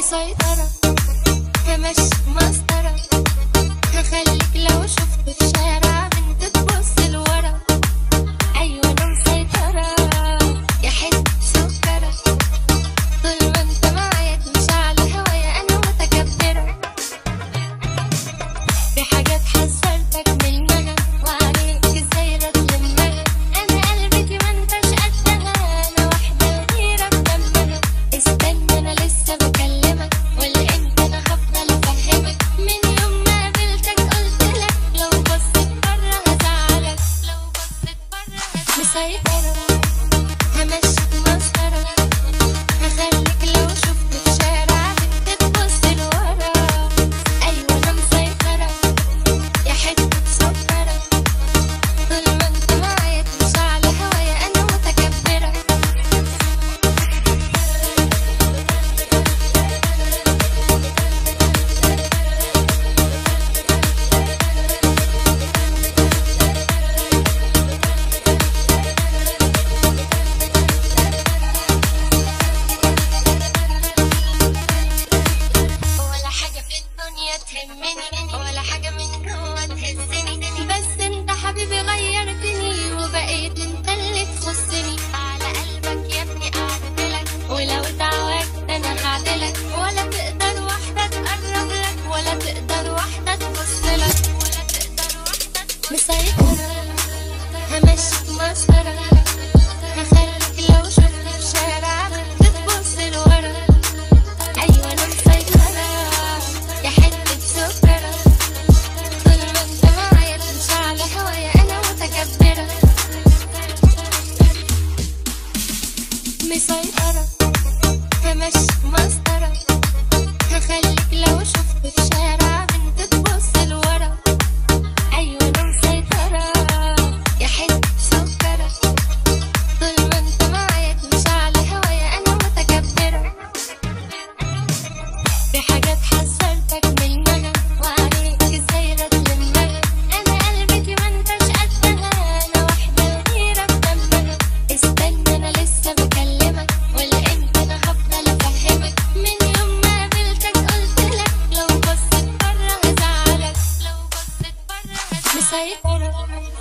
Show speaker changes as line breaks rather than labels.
مسيطرة همشي مسطرة هخليك لو شفت في شارع بنت تبص لورا أيوة أنا مسيطرة يا حتة سكرة طول ما انت معايا تمشي على هوايا أنا متكبرة في حاجات حذرتك منها وعليك ازاي رتلمها انا قلبتي ما انتش قدها انا واحده غيره بدمها استنى انا لسه بكلمك ولا انت انا هفضل افهمك من يوم ما قابلتك قلت لك لو بصيت بره هزعلك لو بصيت بره مسيطره همشيك مسخره هخليك لو شفت في شارع بنت تبص لورا ايوه انا مسيطره يا حتة سكرة طول ما انت معايا تمشي على هوايا انا متكبرة ولا حاجة في الدنيا تهمني ولا حاجة من جوا تهزني بس انت حبيبي غيرتني وبقيت انت اللي تخصني على قلبك يا ابني اعدلك ولو اتعودت انا هعدلك ولا تقدر واحدة تقرب لك ولا تقدر واحدة تبص لك ولا تقدر واحدة تبص مسيطرة همشيك مسخرة هخليك لو شفت في شارع تبص لورا أيوة أنا مسيطرة يا حتة سكرة طول ما أنت معايا تمشي على هوايا أنا متكبرة مسيطرة همشي مسطرة هخليك لو شفت في شارع بنت تبص لورا أيوة أنا مسيطرة يا حتة سكرة طول ما أنت معايا تمشي على هوايا أنا متكبرة في حاجات حذرتك منها وعليك ازاي رتلمها انا قلبتي ما انتش قدها انا واحده غيره بدمها استنى انا لسه بكلمك ولا انت انا هفضل افهمك من يوم ما قابلتك قلت لك لو بصيت بره هزعلك لو بصيت بره مسيطره